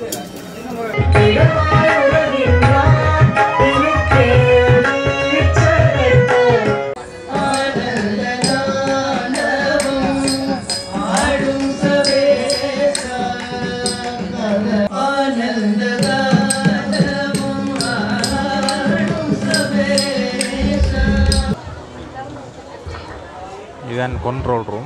இதுதான் control room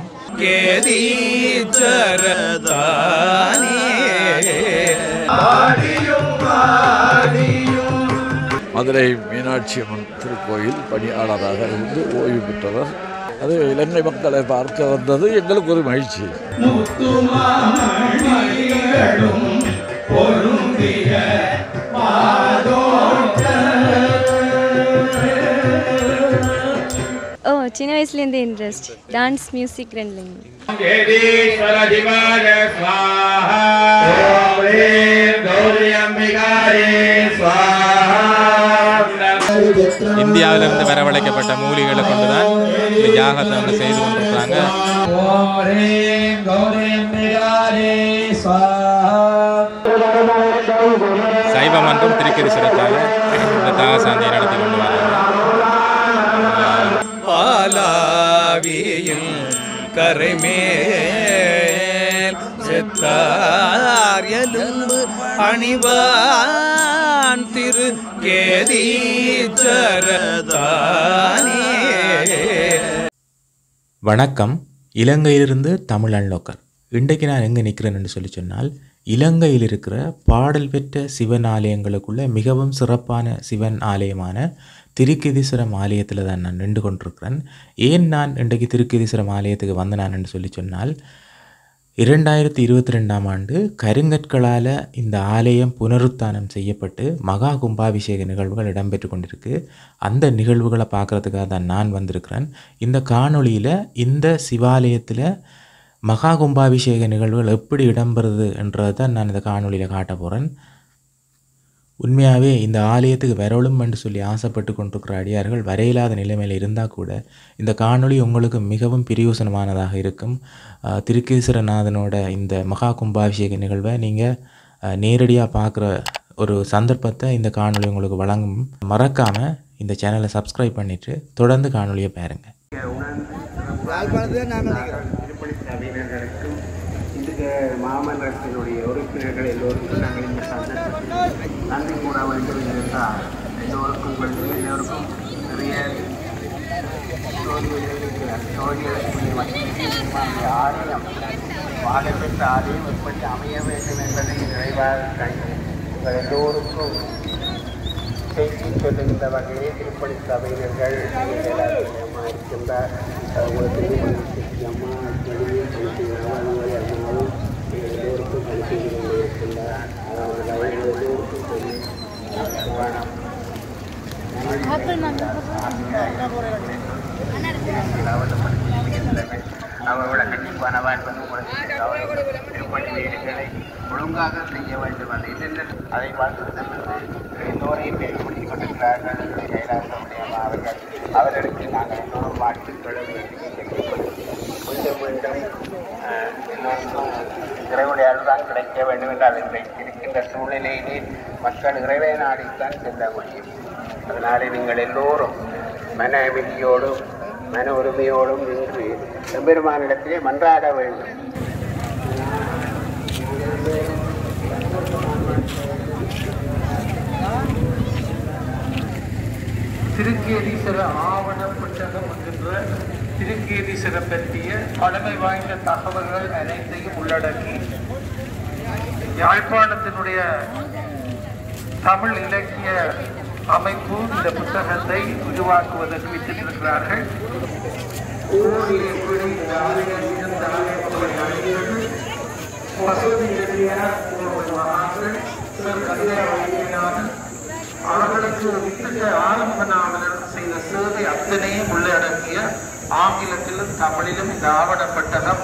Madurai Meenakshi Amman திருக்கோயில் பணியாளராக இருந்து ஓய்வு பெற்றவர் அது இலங்கை மக்களை பார்க்க வந்தது எங்களுக்கு ஒரு மகிழ்ச்சி ஓ சின்ன வயசுலேருந்தே இன்ட்ரெஸ்ட் டான்ஸ் மியூசிக் ரெண்டுலையும் இந்தியாவிலிருந்து வரவழைக்கப்பட்ட மூலிகளை கொண்டுதான் இந்த யாகத்தை அவங்க செய்து கொண்டிருக்கிறாங்க சைவ மன்றம் திருக்கதி சிறப்பாக இந்த தாகசாந்தியை நடத்தி கொண்டு வராங்க பாலாவியில் கரைமேல் செத்தார் எலும்பு அணிவான் திரு கேதீச்சரதானே வணக்கம் இலங்கையிலிருந்து தமிழ் அன்லோக்கர் இன்றைக்கு நான் எங்கே நிற்கிறேன்னு சொல்லி சொன்னால் இலங்கையில் இருக்கிற பாடல் பெற்ற சிவன் ஆலயங்களுக்குள்ள மிகவும் சிறப்பான சிவன் ஆலயமான திருக்கதீஸ்வரம் ஆலயத்தில் தான் நான் நின்று கொண்டிருக்கிறேன் ஏன் நான் இன்றைக்கு திருக்கதீஸ்வரம் ஆலயத்துக்கு வந்து நான் என்று சொல்லி சொன்னால் இரண்டாயிரத்தி இருபத்தி ரெண்டாம் ஆண்டு கருங்கற்களால் இந்த ஆலயம் புனருத்தானம் செய்யப்பட்டு மகா கும்பாபிஷேக நிகழ்வுகள் இடம்பெற்று கொண்டிருக்கு அந்த நிகழ்வுகளை பார்க்குறதுக்காக தான் நான் வந்திருக்கிறேன் இந்த காணொளியில் இந்த சிவாலயத்தில் மகா கும்பாபிஷேக நிகழ்வுகள் எப்படி இடம்பெறுது என்றதை தான் நான் இந்த காணொளியில் காட்ட போகிறேன் உண்மையாகவே இந்த ஆலயத்துக்கு வரலும் என்று சொல்லி ஆசைப்பட்டு கொண்டிருக்கிற அடியார்கள் வரையில்லாத நிலைமையில் இருந்தால் கூட இந்த காணொளி உங்களுக்கு மிகவும் பிரயோசனமானதாக இருக்கும் அஹ், திருக்கேசரநாதனோட இந்த மகா கும்பாபிஷேக நிகழ்வை நீங்கள் நேரடியாக பார்க்குற ஒரு சந்தர்ப்பத்தை இந்த காணொளி உங்களுக்கு வழங்கும் மறக்காமல் இந்த சேனலை சப்ஸ்கிரைப் பண்ணிவிட்டு தொடர்ந்து காணொளியை பாருங்கள் திருப்பணி சபையினர்களுக்கும் இந்த மாமன்றத்தினுடைய உறுப்பினர்கள் எல்லோருக்கும் நாங்கள் இந்த சந்தர்ப்பத்தில் நன்றி கூற வேண்டும் என்றால் எல்லோருக்கும் உங்களுக்கு எல்லோருக்கும் நிறைய தோல்விகள் இருக்கிறார் தோல்விகளுக்குரிய மத்திய ஆலயம் பாடப்பெற்ற ஆலயம் எப்படி அமைய வேண்டும் என்பதை நிறைவாக கண்டு உங்கள் எல்லோருக்கும் செய்தி சொல்லுகின்ற வகையிலே திருப்பணி சபையினர்கள் அம்மா இருக்கின்றார் உங்களுக்கு திருப்பணி செய்தி அம்மா வெளியே பணிசெய்கிறார் அதுவரை அம்மாவும் எல்லோருக்கும் பணி செய்து கொண்டு இருக்கின்றார் அவர்கள் அவர்கள் எல்லோருக்கும் தெரியும் வணக்கம். அவரோட கண்டிப்பான வாழ்வு உங்களுக்கு அவர்கள் திருப்பணி வீடுகளை ஒழுங்காக செய்ய வேண்டும் அந்த என்னென்ன அதை பார்த்து எல்லோரையும் பேசிக் கொண்டிருக்கிறார்கள் கைலாசமுடைய அவர்கள் அவர்களுக்கு நாங்கள் எல்லோரும் வாழ்த்துக்களை மீண்டும் மீண்டும் அஹ், எல்லோருக்கும் இறைவனுடைய அருள்தான் கிடைக்க வேண்டும் என்று அதை இருக்கின்ற சூழ்நிலையிலே மக்கள் இறைவை நாடித்தான் செல்ல முடியும் அதனாலே நீங்கள் எல்லோரும் மன அமைதியோடும் மன உரிமையோடும் நின்று எம்பெருமானிடத்திலே மன்றாட வேண்டும் திருக்கேதீஸ்வர ஆவண புத்தகம் என்கின்ற திருக்கேதீஸ்வர பற்றிய பழமை வாய்ந்த தகவல்கள் அனைத்தையும் உள்ளடக்கி யாழ்ப்பாணத்தினுடைய தமிழ் இலக்கிய அமைப்பு இந்த புத்தகத்தை உருவாக்குவதற்கு வித்திருக்கிறார்கள் ஊரில் எப்படி இந்த ஆலயம் இருந்த ஆலயத்தோடு அடைகிறது வசதி ரீதியான ஒரு மகான்கள் சிலர் கல்யாண வழியிலான அவர்களுக்கு வித்திட்ட ஆரம்ப நாவலர் செய்த சேவை அத்தனையும் உள்ளடக்கிய ஆங்கிலத்திலும் தமிழிலும் இந்த ஆவணப்பட்டகம்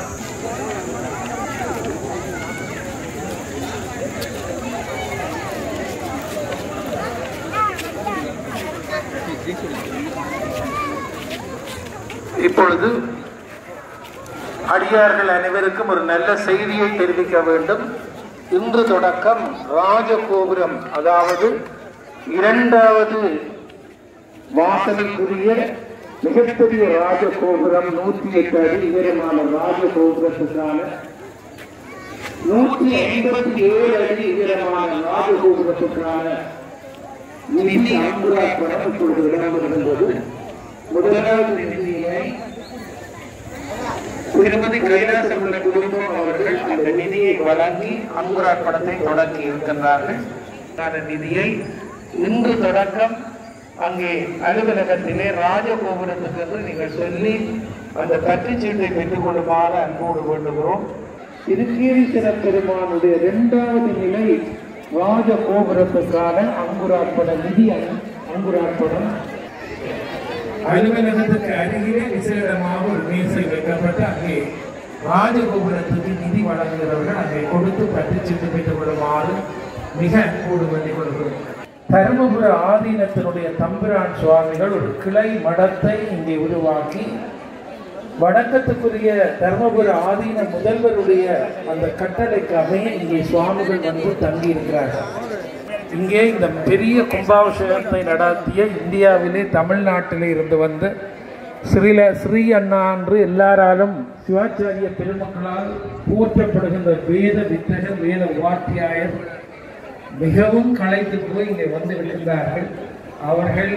இப்பொழுது அடியார்கள் அனைவருக்கும் ஒரு நல்ல செய்தியை தெரிவிக்க வேண்டும் இன்று தொடக்கம் ராஜகோபுரம் அதாவது இரண்டாவது வாசலுக்குரிய மிகப்பெரிய ராஜகோபுரம் நூற்றி எட்டு அடி உயரமான ராஜகோபுரத்துக்கான நூற்றி ஐம்பத்தி ஏழு அடி உயரமான ராஜகோபுரத்துக்கான நிதி அங்குரா படம் இப்பொழுது இடம்பெறுகின்றது முதலாவது நிதியை திருமதி கைலாசமுள்ள குடும்பம் அவர்கள் அந்த நிதியை வழங்கி அங்குரா படத்தை தொடங்கி இருக்கின்றார்கள் அந்த நிதியை இன்று தொடக்கம் அங்கே அலுவலகத்திலே ராஜகோபுரத்துக்கு என்று நீங்கள் சொல்லி அந்த பற்றுச்சீட்டை பெற்றுக் கொள்ளுமாறு அன்போடு வேண்டுகிறோம் திருக்கேரீஸ்வர பெருமானுடைய இரண்டாவது நிலை ராஜகோபுரத்துக்கான அங்குராட்பட நிதி அங்குராட்படம் அலுவலகத்துக்கு அருகிலே விசேடமாக ஒரு மேசை வைக்கப்பட்டு அங்கே ராஜகோபுரத்துக்கு நிதி வழங்குகிறவர்கள் அங்கே கொடுத்து பற்றுச்சீட்டு பெற்றுக் கொள்ளுமாறு மிக அன்போடு வேண்டிக் கொள்கிறோம் தருமபுர ஆதீனத்தினுடைய தம்பிரான் சுவாமிகள் ஒரு கிளை மடத்தை இங்கே உருவாக்கி வடக்கத்துக்குரிய தர்மபுர ஆதீன முதல்வருடைய அந்த கட்டளைக்கு அமைய இங்கே சுவாமிகள் வந்து தங்கி இருக்கிறார்கள் இங்கே இந்த பெரிய கும்பாபிஷேகத்தை நடத்திய இந்தியாவிலே தமிழ்நாட்டிலே இருந்து வந்து ஸ்ரீல ஸ்ரீ அண்ணா என்று எல்லாராலும் சிவாச்சாரிய பெருமக்களால் போற்றப்படுகின்ற வேத வித்தகர் வேத வாத்தியாயர் மிகவும் களைத்து போய் இங்கே வந்து விடுகின்றார்கள் அவர்கள்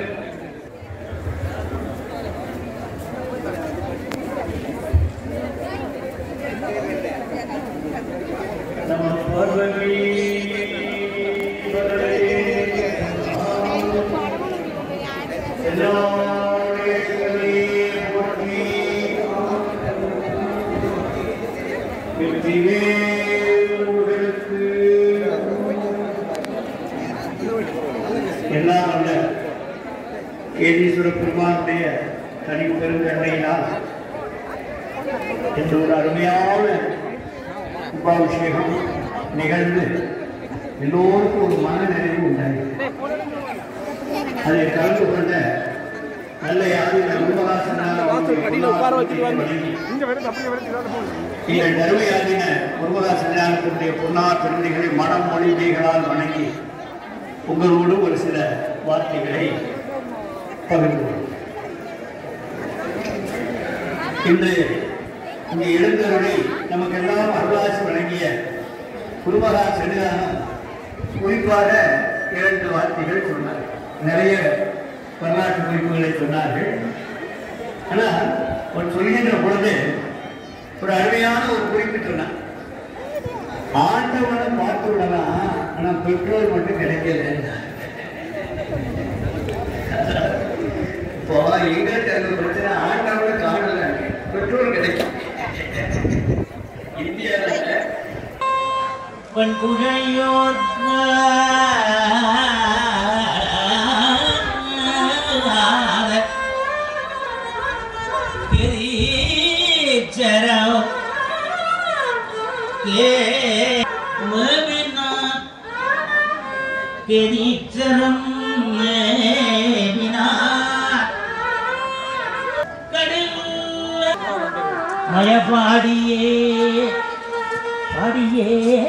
எல்லாம் அல்ல கேதீஸ்வர பெருமானுடைய தனி பெருங்கண்ணையினால் இந்த ஒரு அருமையான உபாபிஷேகம் நிகழ்ந்து எல்லோருக்கும் ஒரு மன நிறைவு உண்டாகி அதை கலந்து கொண்ட நல்ல யாரும் இந்த தருமையாதின முருகதாசனானத்தினுடைய பொன்னார் பெருமைகளை மனம் மொழிமைகளால் வணங்கி உங்களோடு ஒரு சில வார்த்தைகளை பகிர்ந்து கொள்கிறேன். இன்று இங்கே எழுந்தருளை நமக்கெல்லாம் அருளாசி வழங்கிய குருமகா சன்னிதானம் குறிப்பாக இரண்டு வார்த்தைகள் சொன்னார் நிறைய வரலாற்று குறிப்புகளை சொன்னார்கள் ஆனால் அவர் சொல்கின்ற பொழுது ஒரு அருமையான ஒரு குறிப்பு சொன்னார் ஆண்டவனை பார்த்து விடலாம் ஆனா பெட்ரோல் மட்டும் கிடைக்கல இப்போ எங்கிட்ட அந்த பிரச்சனை ஆண்டவனை காணல பெட்ரோல் கிடைக்கும் இந்தியாவில் பண்புகையோர் பெரியச்சரம் ஏ மேவினார் பெரியச்சரம் மேவினார் கடல் மயப்பாடியே பாடியே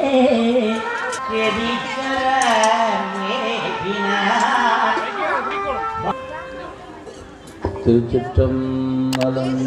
பெரியச்சரம் மேவினார் திருச்சிற்றம்பலம்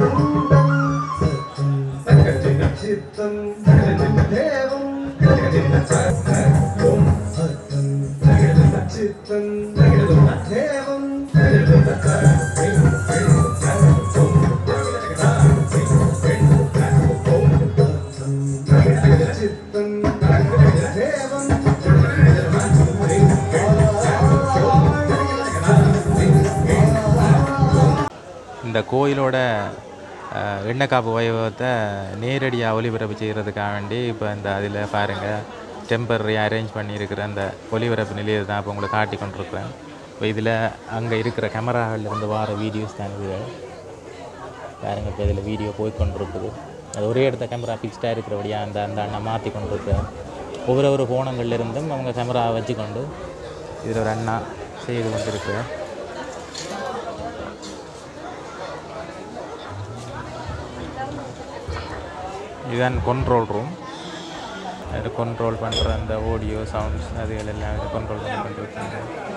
சித்தம் தேவம் இந்த கோயிலோட அஹ், எண்ணெய்க்காப்பு வைபவத்தை நேரடியாக ஒளிபரப்பு செய்கிறதுக்காக வேண்டி இப்போ இந்த அதில் பாருங்கள் டெம்பரரி அரேஞ்ச் பண்ணியிருக்கிற அந்த ஒளிபரப்பு நிலையத்தை தான் இப்போ உங்களுக்கு காட்டி கொண்டிருக்கிறேன் இப்போ இதில் அங்கே இருக்கிற கேமராவில் இருந்து வர வீடியோஸ் தான் இது பாருங்க இப்போ இதில் வீடியோ போய் கொண்டிருக்குது அது ஒரே இடத்த கேமரா ஃபிக்ஸ்டாக இருக்கிறபடியாக அந்த அந்த அண்ணா மாற்றி கொண்டிருக்கிறார் ஒவ்வொரு ஒரு கோணங்கள்ல இருந்தும் அவங்க கேமரா வச்சுக்கொண்டு இதில் ஒரு அண்ணா செய்து கொண்டிருக்கிறார் இதுதான் கண்ட்ரோல் ரூம் அது கண்ட்ரோல் பண்ணுற அந்த ஆடியோ சவுண்ட்ஸ் அதுகள் எல்லாம் கண்ட்ரோல் பண்ணி கொண்டிருக்காங்க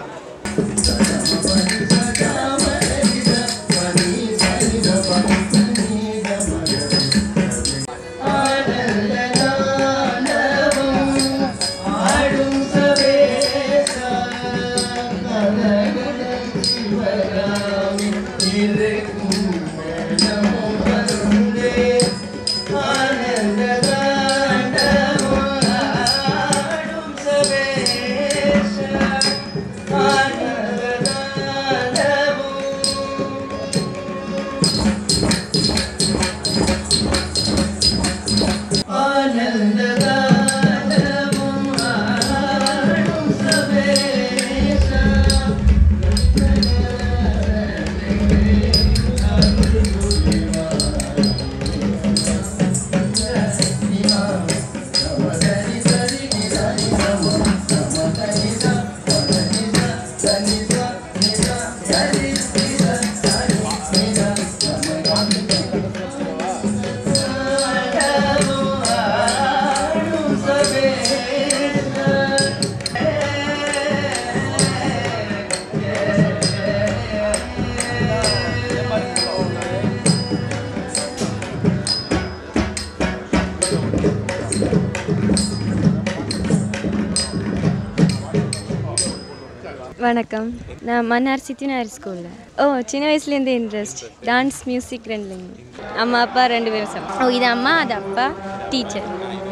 வணக்கம் நான் மன்னார் சித்தினார் ஸ்கூலில் ஓ சின்ன வயசுலேருந்தே இன்ட்ரெஸ்ட் டான்ஸ் மியூசிக் ரெண்டுலேங்க அம்மா அப்பா ரெண்டு பேரும் சம் ஓ இது அம்மா அது அப்பா டீச்சர்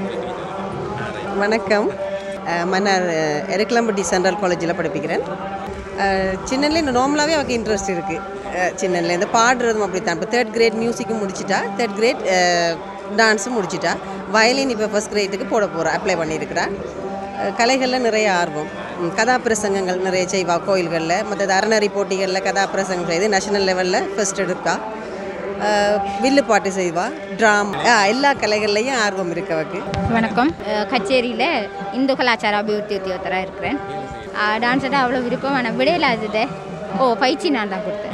வணக்கம் அஹ் மன்னார் அஹ், எருக்கலம்பட்டி சென்ட்ரல் காலேஜில் படிப்பிக்கிறேன் சின்னலேருந்து நார்மலாகவே அவருக்கு இன்ட்ரெஸ்ட் இருக்குது சின்னலேருந்து பாடுறதும் அப்படி தான் இப்போ தேர்ட் கிரேட் மியூசிக்கும் முடிச்சிட்டா தேர்ட் கிரேட் டான்ஸும் முடிச்சிட்டா வயலின் இப்போ ஃபஸ்ட் கிரேட்டுக்கு போட போகிறா அப்ளை பண்ணியிருக்கிறா அஹ், கலைகளில் நிறைய ஆர்வம் ம், கதாபிரசங்கங்கள் நிறைய செய்வா கோயில்களில் மற்றது அறநெறி போட்டிகளில் கதாபிரசங்கம் செய்து நேஷனல் லெவலில் ஃபஸ்ட் எடுக்கா அஹ், வில்லு பாட்டு செய்வா ட்ராம் எல்லா கலைகள்லையும் ஆர்வம் இருக்கு அவருக்கு வணக்கம் அஹ் கச்சேரியில் இந்து கலாச்சார அபிவிருத்தி உத்தியோகத்தராக இருக்கிறேன் டான்ஸோட அவ்வளோ விருப்பம் ஆனால் விடையில அதுதே ஓ பயிற்சி நான் தான் கொடுத்தேன்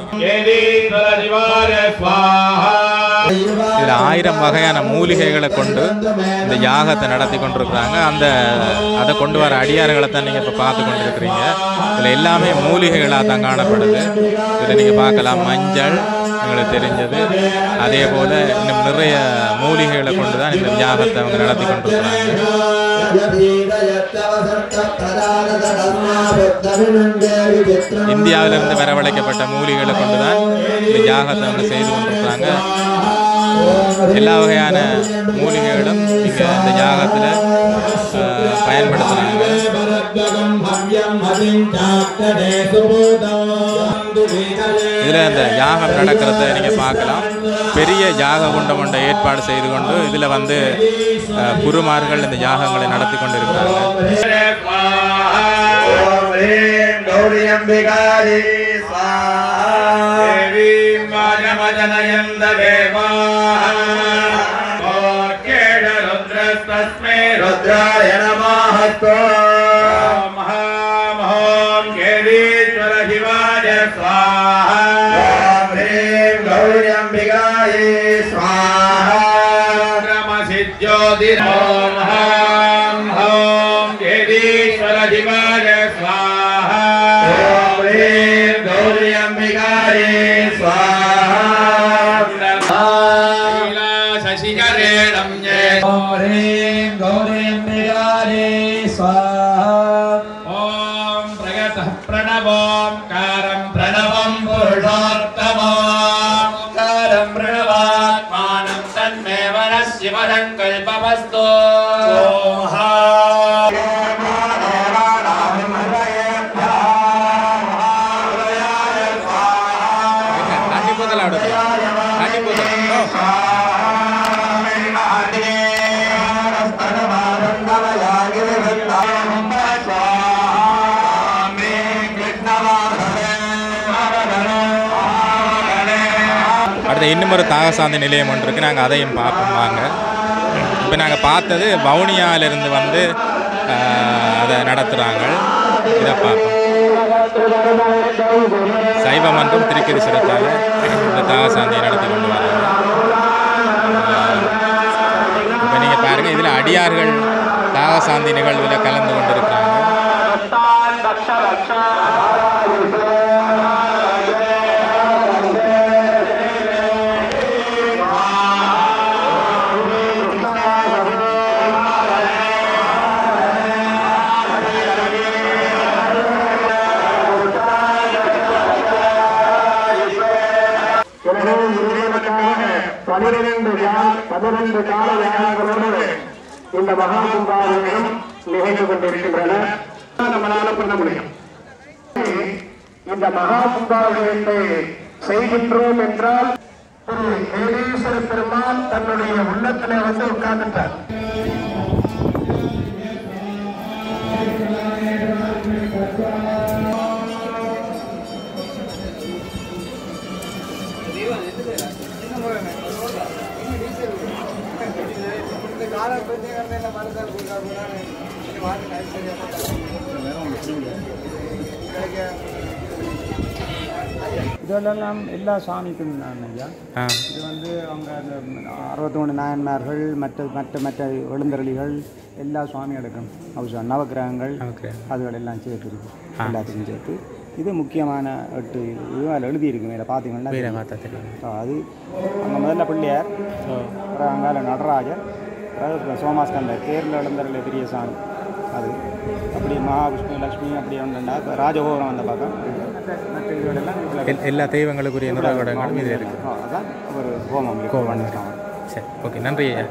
இதில் ஆயிரம் வகையான மூலிகைகளை கொண்டு இந்த யாகத்தை நடத்தி கொண்டிருக்கிறாங்க அந்த அதை கொண்டு வர அடியார்களை தான் நீங்கள் இப்போ பார்த்து கொண்டிருக்கிறீங்க இதில் எல்லாமே மூலிகைகளாக தான் காணப்படுது இதில் நீங்கள் பார்க்கலாம் மஞ்சள் எங்களுக்கு தெரிஞ்சது அதே போல் இன்னும் நிறைய மூலிகைகளை கொண்டு தான் இந்த யாகத்தை அவங்க நடத்தி கொண்டிருக்கிறாங்க இந்தியாவிலிருந்து வரவழைக்கப்பட்ட மூலிகைகளை கொண்டு தான் இந்த யாகத்தை அவங்க செய்து கொண்டிருக்கிறாங்க எல்லா வகையான மூலிகைகளும் இங்கே இந்த யாகத்தில் பயன்படுத்துகிறாங்க இதில் இந்த யாகம் நடக்கிறத நீங்கள் பார்க்கலாம் பெரிய யாக குண்டம் ஒன்றை ஏற்பாடு செய்து கொண்டு இதில் வந்து அஹ், குருமார்கள் இந்த யாகங்களை நடத்தி கொண்டு गौरियम्बिकारी देवीं वाजमजनयन्द रुद्रस्तस्मै रुद्राय नमः महामहों केलीश्वर शिवाय स्वाहा ह्रीं गौर्यम्बिकायै स्वाहा क्रमसिद्ध्योति ॐ हां हौं केलीश्वर शिवाय स्वाहा ह्रीं गौर्यम्बिकायै स्वाहा शशिकरेणं ये ह्रीं गौर्यम्बिकायै स्वाहा ॐ प्रगतः प्रणवोङ्कारं प्रणवं पुरुषोत्तमोङ्कारं प्रणवात्मानं तन्मे वनः शिवसङ्कल्पमस्तु கண்டிப்பாக அடுத்து இன்னும் ஒரு தாகசாந்தி நிலையம் ஒன்று இருக்குது நாங்கள் அதையும் பார்ப்போம் வாங்க இப்போ நாங்கள் பார்த்தது வவுனியாவிலிருந்து வந்து ஆஹ், அதை நடத்துகிறாங்க இதை பார்ப்போம் சைவ மன்றம் திருக்கரி சிறத்தால் இந்த தாகசாந்தியை நடத்தி கொண்டு வராங்க இப்போ நீங்கள் பாருங்கள் இதில் அடியார்கள் தாகசாந்தி நிகழ்வில் கலந்து கொண்டு இருக்கிறாங்க எனவே இறைவனுக்காக பனிரெண்டு பதினைந்து கால யாகங்களோடு இந்த மகா கும்பாபிஷேகம் நிகழ்ந்து கொண்டிருக்கின்றன நம்மளால பண்ண முடியும் இந்த மகா கும்பாபிஷேகத்தை செய்கின்றோம் என்றால் ஒரு ஏழீஸ்வர பெருமான் தன்னுடைய உள்ளத்திலே வந்து உட்கார்ந்துட்டார் இதெல்லாம் எல்லா சாமிக்கும் தான் ஐயா ஆ. இது வந்து அவங்க அந்த அறுபத்தொன்று நாயன்மார்கள் மற்ற மற்ற மற்ற எழுந்தருளிகள் எல்லா சுவாமிகளுக்கும் அவசர நவக்கிரகங்கள் அதுகள் எல்லாம் சேர்த்து இருக்கு எல்லாத்துக்கும் சேர்த்து இது முக்கியமான எட்டு இது அதில் எழுதியிருக்கு மேலே பார்த்தீங்கன்னா வீர தெரியும். மாதா தெரியும் ஆ, அது அங்கே முதல்ல பிள்ளையார் அப்புறம் அங்கால நடராஜர் அதாவது சோமாஸ்கந்தர் தேரில் எழுந்தருள பெரிய சாமி அது அப்படி மகாவிஷ்ணு லக்ஷ்மி அப்படி ஒன்றுண்டா இப்போ ராஜகோபுரம் வந்த பக்கம் மற்ற மற்ற இதுகளெல்லாம் இதுல எல்- எல்லா தெய்வங்களுக்குரிய நிறவடங்களும் இதில் இருக்குது ஆ, அதான் ஒரு ஹோமம் இருக்கு. கோவம் சரி ஓகே நன்றி ஐயா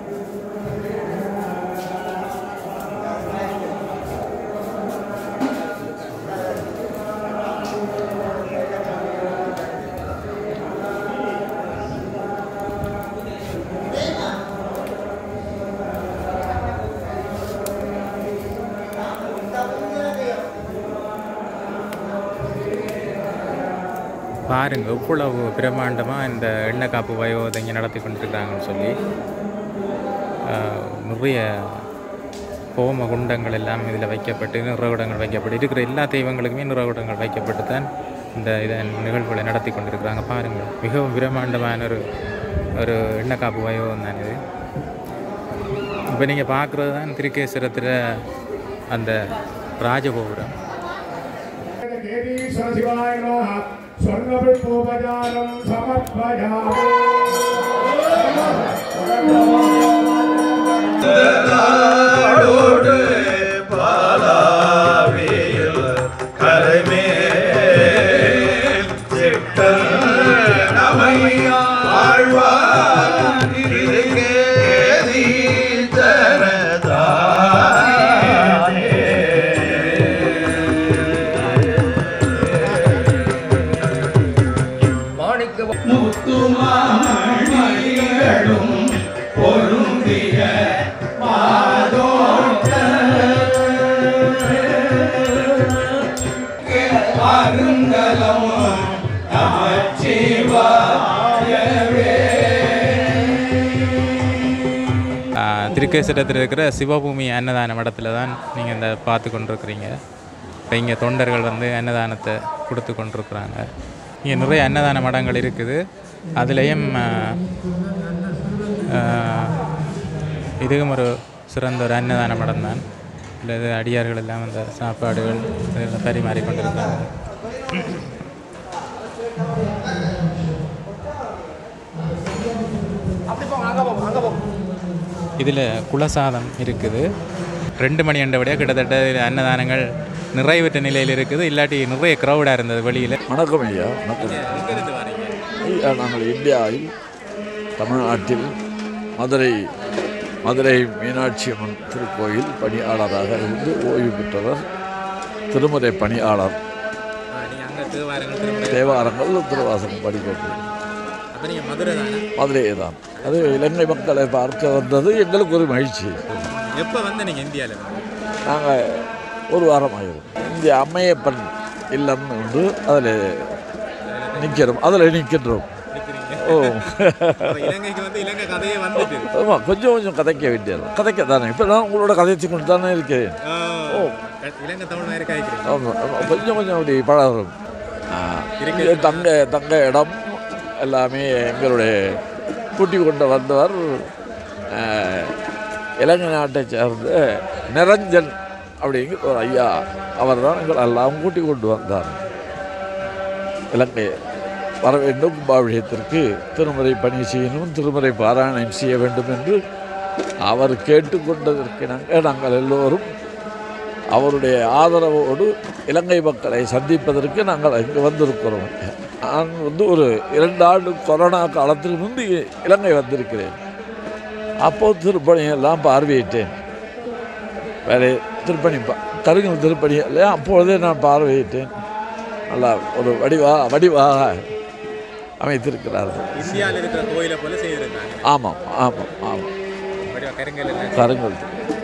பாருங்க இவ்வளவு பிரம்மாண்டமாக இந்த எண்ணெய் காப்பு வயோதை இங்கே நடத்தி கொண்டிருக்கிறாங்கன்னு சொல்லி ஆஹ், நிறைய ஹோம குண்டங்கள் எல்லாம் இதில் வைக்கப்பட்டு நிறகுடங்கள் வைக்கப்பட்டு இருக்கிற எல்லா தெய்வங்களுக்குமே நிறகுடங்கள் வைக்கப்பட்டு தான் இந்த இதன் நிகழ்வுகளை நடத்தி கொண்டிருக்கிறாங்க பாருங்கள் மிகவும் பிரம்மாண்டமான ஒரு ஒரு எண்ணெய் காப்பு வைபவம் தான் இது இப்போ நீங்கள் பார்க்குறது தான் திருக்கேஸ்வரத்தில் அந்த ராஜகோபுரம் देवीश्वर शिवाय नमः स्वर्णपुष्पोपचारं समर्पयामि நாடோடு பாலாவியில் கரைமேல் சிட்டல் நமையா ஆழ்வார் இருக்கேதி முத்துமாமணிகளும் பொருந்திய மாதோட்ட அருங்கலம் நமச்சிவாயவே திருக்கேசரத்தில் இருக்கிற சிவபூமி அன்னதான மடத்தில் தான் நீங்கள் இந்த பார்த்து கொண்டிருக்கிறீங்க இப்போ இங்கே தொண்டர்கள் வந்து அன்னதானத்தை கொடுத்து கொண்டிருக்கிறாங்க இங்கே நிறைய அன்னதான மடங்கள் இருக்குது அதுலேயும் ஆஹ், ஆஹ், இதுவும் ஒரு சிறந்த ஒரு அன்னதான மடம் தான் இல்லை இது அடியார்கள் எல்லாம் அந்த சாப்பாடுகள் இதெல்லாம் பரிமாறி கொண்டிருக்கிறாங்க இதில் குலசாதம் இருக்குது ரெண்டு மணி அண்டபடியாக கிட்டத்தட்ட இதுல அன்னதானங்கள் நிறைவேற்ற நிலையில் இருக்குது இல்லாட்டி நிறைய க்ரௌடாக இருந்தது வெளியில் வணக்கம் ஐயா வணக்கம் ஐயா நாங்கள் இந்தியாவில் தமிழ்நாட்டில் மதுரை மதுரை மீனாட்சி அம்மன் திருக்கோயில் பணியாளராக இருந்து ஓய்வு பெற்றவர் திருமுறை பணியாளர் தேவாரங்கள் திருவாசகம் படிக்கிறது அப்போ நீங்கள் மதுரை தானே மதுரையே தான் அது இலங்கை மக்களை பார்க்க வந்தது எங்களுக்கு ஒரு மகிழ்ச்சி எப்போ வந்து நீங்கள் இந்தியாவில் நாங்கள் ஒரு வாரம் ஆகிடும் இந்திய அம்மையப்பன் இல்லம்னு உண்டு அதில் நிற்கிறோம் அதில் நிற்கின்றோம் ஓ இலங்கைக்கு வந்து இலங்கை கதையே வந்துட்டு ஆமாம் கொஞ்சம் கொஞ்சம் கதைக்க வேண்டியது கதைக்க தானே இப்போ நான் உங்களோட கதைச்சு கொண்டு தானே இருக்கேன் ஓ இலங்கை தமிழ் மாதிரி காய்க்கிறீங்க ஆமாம் ஆமாம் கொஞ்சம் கொஞ்சம் அப்படி பழகும் இங்கே தங்க தங்க இடம் எல்லாமே எங்களுடைய கூட்டி கொண்டு வந்தவர் ஆஹ், இலங்கை நாட்டை சேர்ந்த நிரஞ்சன் அப்படிங்கிற ஒரு ஐயா அவர் தான் எங்கள் எல்லாம் கூட்டி கொண்டு வந்தார் இலங்கை வர வேண்டும் கும்பாபிஷேகத்திற்கு திருமுறை பணி செய்யணும் திருமுறை பாராயணம் செய்ய வேண்டும் என்று அவர் கேட்டுக்கொண்டதற்கு நாங்கள் நாங்கள் எல்லோரும் அவருடைய ஆதரவோடு இலங்கை மக்களை சந்திப்பதற்கு நாங்கள் இங்கு வந்திருக்கிறோம் நான் வந்து ஒரு இரண்டு ஆண்டு கொரோனா காலத்துக்கு முன்பு இலங்கை வந்திருக்கிறேன் அப்போது திருப்பணி எல்லாம் பார்வையிட்டேன் வேலை திருப்பணி பா கருங்கல் திருப்பணி எல்லாம் அப்பொழுதே நான் பார்வையிட்டேன் நல்லா ஒரு வடிவா வடிவாக அமைத்திருக்கிறார்கள் இந்தியாவில் இருக்கிற கோயிலை போல செய்திருக்காங்க ஆமாம் ஆமாம் ஆமாம் வடிவா கருங்கல் எல்லாம் கருங்கல்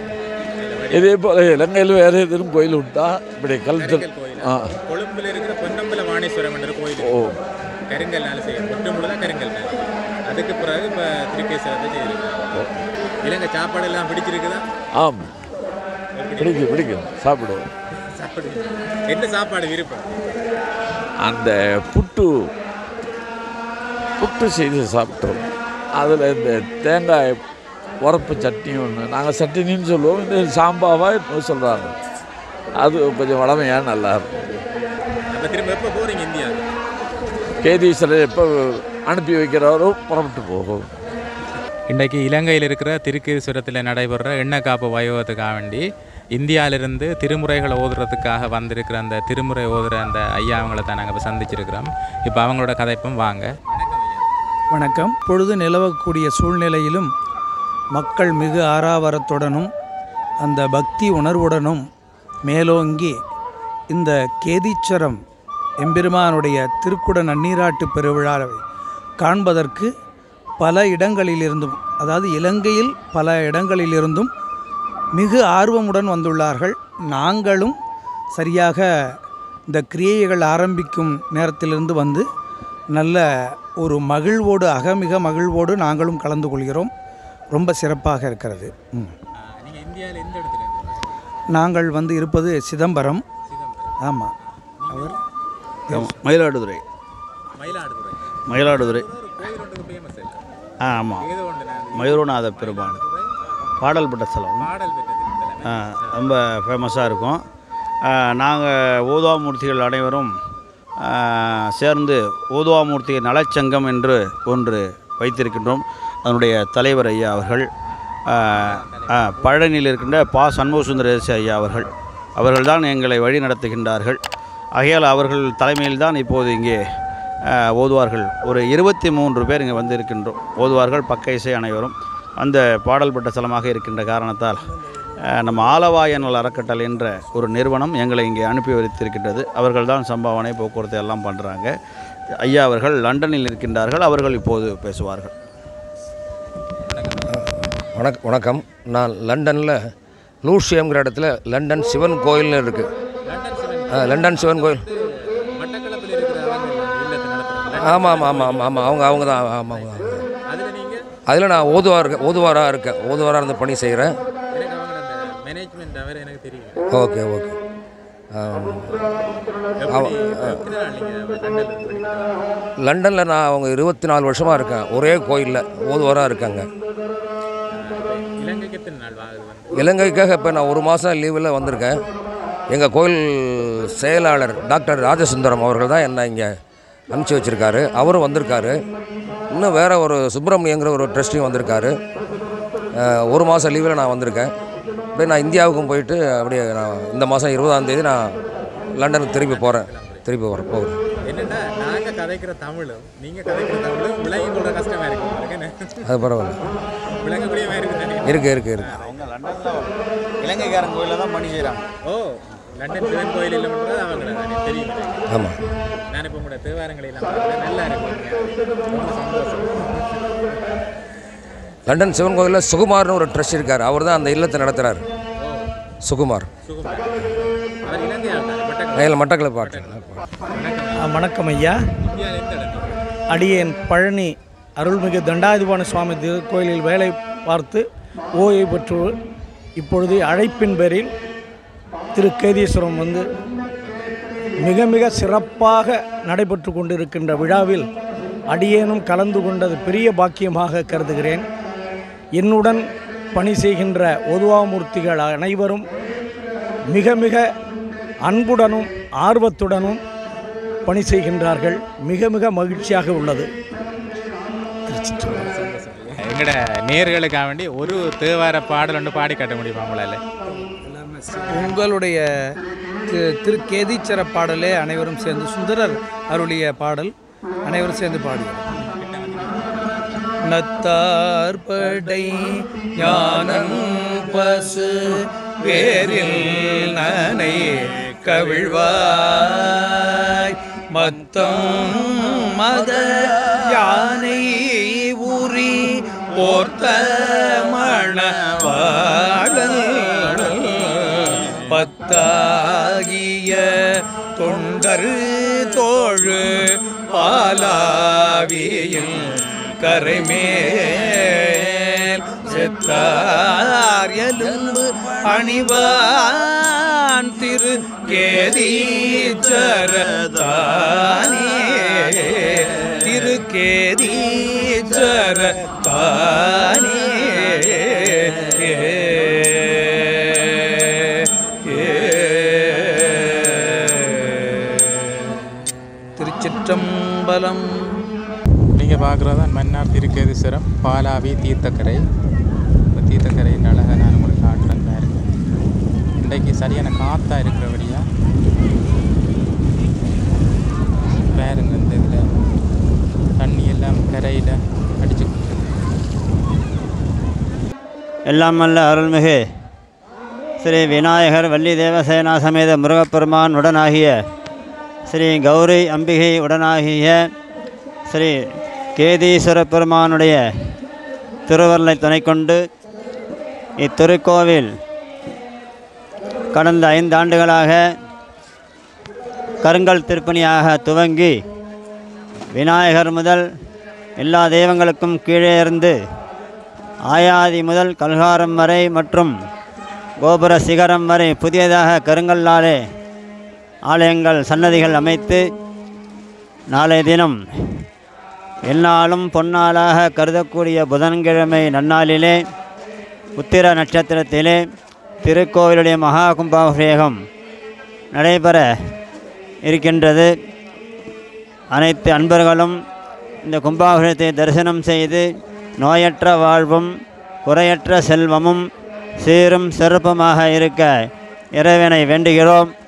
இதே போல இலங்கையில் வேறு எதுவும் கோயில் உண்டா இப்படி கல் திரு- ஆ கொழும்புல இருக்கிற பொன்னம்பல வாணீஸ்வரம் என்ற கோயில் ஓ கருங்கல்னால செய்யும் ஒட்டு முழுதான் கருங்கல் அதுக்கு பிறகு இப்போ திருக்கேஸ்வரத்தை செய்திருக்காங்க இலங்கை சாப்பாடு எல்லாம் பிடிச்சிருக்குதா ஆம் பிடிக்கும் பிடிக்கும் சாப்பிடுவோம் சாப்பிடுங்க என்ன சாப்பாடு விருப்பம் அந்த புட்டு புட்டு செய்து சாப்பிட்டோம் அதில் இந்த தேங்காய் உரப்பு சட்னி ஒன்று நாங்கள் சட்னின்னு சொல்லுவோம் இந்த சாம்பாவாக சொல்கிறாங்க அது கொஞ்சம் வளமையாக நல்லா இருக்கும் அப்போ திரும்ப எப்போ போகிறீங்க இந்தியாவுக்கு கேதீஸ்வரர் எப்போ அனுப்பி வைக்கிறாரோ புறப்பட்டு போகும் இன்றைக்கு இலங்கையில் இருக்கிற திருக்கீஸ்வரத்தில் நடைபெறுற எண்ணெய் காப்பு வைபவத்துக்காக வேண்டி இந்தியாவிலிருந்து திருமுறைகளை ஓதுறதுக்காக வந்திருக்கிற அந்த திருமுறை ஓதுற அந்த ஐயா அவங்கள தான் நாங்கள் இப்போ சந்திச்சிருக்கிறோம் இப்போ அவங்களோட கதைப்பும் வாங்க வணக்கம் பொழுது நிலவக்கூடிய சூழ்நிலையிலும் மக்கள் மிகு ஆறாவரத்துடனும் அந்த பக்தி உணர்வுடனும் மேலோங்கி இந்த கேதீச்சரம் எம்பெருமானுடைய திருக்குட நன்னீராட்டு பெருவிழாவை காண்பதற்கு பல இடங்களிலிருந்தும் அதாவது இலங்கையில் பல இடங்களிலிருந்தும் மிகு ஆர்வமுடன் வந்துள்ளார்கள் நாங்களும் சரியாக இந்த கிரியைகள் ஆரம்பிக்கும் நேரத்திலிருந்து வந்து நல்ல ஒரு மகிழ்வோடு அகமிக மகிழ்வோடு நாங்களும் கலந்து கொள்கிறோம் ரொம்ப சிறப்பாக இருக்கிறது ம். நீங்கள் இந்தியாவில் எந்த இடத்துல நாங்கள் வந்து இருப்பது சிதம்பரம் ஆமாம் அவர் மயிலாடுதுறை மயிலாடுதுறை மயிலாடுதுறை கோயில் ஒன்றுக்கு ஃபேமஸ் இல்லை ஆ ஆமாம் ஏதோ ஒன்று நான் மயூரநாத பெருமான் பாடல் பெற்ற ஸ்தலம் பாடல் பெற்றது ஆ, ரொம்ப ஃபேமஸாக இருக்கும் நாங்கள் ஓதுவாமூர்த்திகள் அனைவரும் ஆ, சேர்ந்து ஓதுவாமூர்த்தி நலச்சங்கம் என்று ஒன்று வைத்திருக்கின்றோம் அதனுடைய தலைவர் ஐயா அவர்கள் ஆ, ஆ, பழனியில் இருக்கின்ற பா சண்முகசுந்தரேச ஐயா அவர்கள் அவர்கள்தான் எங்களை வழி நடத்துகின்றார்கள் ஆகையால் அவர்கள் தலைமையில் தான் இப்போது இங்கே ஆ, ஓதுவார்கள் ஒரு இருபத்தி மூன்று பேர் இங்கே வந்து இருக்கின்றோம் ஓதுவார்கள் பக்க இசை அனைவரும் அந்த பாடல் பெற்ற ஸ்தலமாக இருக்கின்ற காரணத்தால் அஹ், நம்ம ஆலவாயனல் அறக்கட்டளை என்ற ஒரு நிறுவனம் எங்களை இங்கே அனுப்பி வைத்திருக்கின்றது அவர்கள் தான் சம்பாவனை போக்குவரத்து எல்லாம் பண்ணுறாங்க ஐயா அவர்கள் லண்டனில் இருக்கின்றார்கள் அவர்கள் இப்போது பேசுவார்கள் வணக் வணக்கம் நான் லண்டனில் லூஷியம்ங்கிற இடத்துல லண்டன் சிவன் கோயில்னு இருக்குது லண்டன் சிவன் கோயில் ஆமாம் ஆமாம் ஆமாம் ஆமாம் ஆமாம் அவங்க அவங்க தான் ஆமாம் அவங்க தான் அதில் நான் ஓதுவார் இருக்கேன் ஓதுவாராக இருக்கேன் ஓதுவாராக இருந்து பணி செய்கிறேன் எனக்கு அவங்க அந்த மேனேஜ்மெண்ட் தவிர எனக்கு தெரியும் ஓகே ஓகே ஆம். அவ- எத்தனை நாள் நீங்கள் லண்டன்ல இருந்து படிக்கிறீங்க? லண்டனில் நான் அவங்க இருபத்தி நாலு வருஷமாக இருக்கேன் ஒரே கோயிலில் ஓதுவாராக இருக்காங்க இலங்கைக்கு எத்தனை நாள் ஆகுது வந்து இலங்கைக்காக இப்போ நான் ஒரு மாதம் லீவில் வந்திருக்கேன் எங்கள் கோயில் செயலாளர் டாக்டர் ராஜசுந்தரம் அவர்கள் தான் என்னை இங்கே அனுப்பிச்சி வச்சுருக்காரு அவரும் வந்திருக்காரு இன்னும் வேறு ஒரு சுப்பிரமணியங்கிற ஒரு ட்ரஸ்டியும் வந்திருக்காரு அஹ், ஒரு மாதம் லீவில் நான் வந்திருக்கேன் அப்படியே நான் இந்தியாவுக்கும் போயிட்டு அப்படியே நான் இந்த மாதம் இருபதாம் தேதி நான் லண்டனுக்கு திரும்பி போகிறேன் திருப்பி வர போகிறேன் என்னன்னா நாங்க கதைக்கிற தமிழும் நீங்க கதைக்கிற தமிழும் விளங்கி கொள்ற கஷ்டமா இருக்கு உங்களுக்கு என்ன? அது பரவாயில்ல விளங்கக்கூடிய மாதிரி இருக்கு தானே? இருக்குது இருக்குது இருக்குது அவங்க லண்டனில் இலங்கைக்காரன் கோயிலில் தான் பணி செய்கிறாங்க ஓ லண்டன் சிவன் கோயிலில் மட்டும் அவங்கள தானே தெரியும் எனக்கு. ஆமாம் நான் இப்போ உங்களோட தேவாரங்களை எல்லாம் பார்க்கிறேன். நல்லா இருக்கு ரொம்ப சந்தோஷம் லண்டன் சிவன் கோயிலில் சுகுமார்னு ஒரு ட்ரஸ்ட் இருக்கார் அவர் தான் அந்த இல்லத்தை நடத்துகிறார் சுகுமார் சுகுமார் அவர் இலங்கை ஆள் தானே மட்டக்களப்பு. கையில் மட்டக்களை பாட்டு ஆ, வணக்கம் ஐயா இந்தியாவில் எந்த இடத்துல அடியேன் பழனி அருள்மிகு தண்டாயுதபாணி சுவாமி திருக்கோயிலில் வேலை பார்த்து ஓய்வு பெற்று இப்பொழுது அழைப்பின் பேரில் திரு கேதீஸ்வரம் வந்து மிக மிக சிறப்பாக நடைபெற்று கொண்டிருக்கின்ற விழாவில் அடியேனும் கலந்து கொண்டது பெரிய பாக்கியமாக கருதுகிறேன் என்னுடன் பணி செய்கின்ற ஒதுவாமூர்த்திகள் அனைவரும் மிக மிக அன்புடனும் ஆர்வத்துடனும் பணி செய்கின்றார்கள் மிக மிக மகிழ்ச்சியாக உள்ளது எங்கட நேர்களுக்காக வேண்டி ஒரு தேவார பாடல் ஒன்று பாடி காட்ட முடியுமா உங்களால் உங்களுடைய தி- திரு கேதீச்சர பாடலே அனைவரும் சேர்ந்து சுந்தரர் அருளிய பாடல் அனைவரும் சேர்ந்து பாடுகிறோம் நத்தார்படை ஞானம் பசு வேரில் நனை கவிழ்வாய் மத்தம் மத யானை உரி போர்த்த மணவாழல் பத்தாகிய தொண்டர் தோழு பாலாவியில் கரைமேல் செத்தார் எலும்பு அணிவான் திரு கேதீச்சரதானே திரு கேதீச்சரதானே திருச்சிற்றம்பலம் நீங்கள் பார்க்குறது தான் மன்னார் திருக்கேதீஸ்வரம் பாலாவி தீர்த்தக்கரை இந்த தீர்த்தக்கரையின் அழகை நான் உங்களுக்கு காட்டுறேன் பாருங்க இன்றைக்கு சரியான காற்றா இருக்கிறபடியா பாருங்க இந்த இதில் தண்ணி எல்லாம் கரையில் அடிச்சு எல்லாம் அல்ல அருள்மிகு ஸ்ரீ விநாயகர் வள்ளி தேவசேனா சமேத முருகப்பெருமான் உடனாகிய ஸ்ரீ கௌரி அம்பிகை உடனாகிய ஸ்ரீ கேதீஸ்வர பெருமானுடைய திருவருளை துணை கொண்டு இத்திருக்கோவில் கடந்த ஐந்து ஆண்டுகளாக கருங்கல் திருப்பணியாக துவங்கி விநாயகர் முதல் எல்லா தெய்வங்களுக்கும் கீழே இருந்து ஆயாதி முதல் கல்காரம் வரை மற்றும் கோபுர சிகரம் வரை புதியதாக கருங்கல்லாலே ஆலயங்கள் சன்னதிகள் அமைத்து நாளைய தினம் எந்நாளும் பொன்னாளாக கருதக்கூடிய புதன்கிழமை நன்னாளிலே உத்திர நட்சத்திரத்திலே திருக்கோவிலுடைய மகா கும்பாபிஷேகம் நடைபெற இருக்கின்றது அனைத்து அன்பர்களும் இந்த கும்பாபிஷேகத்தை தரிசனம் செய்து நோயற்ற வாழ்வும் குறையற்ற செல்வமும் சீரும் சிறப்புமாக இருக்க இறைவனை வேண்டுகிறோம்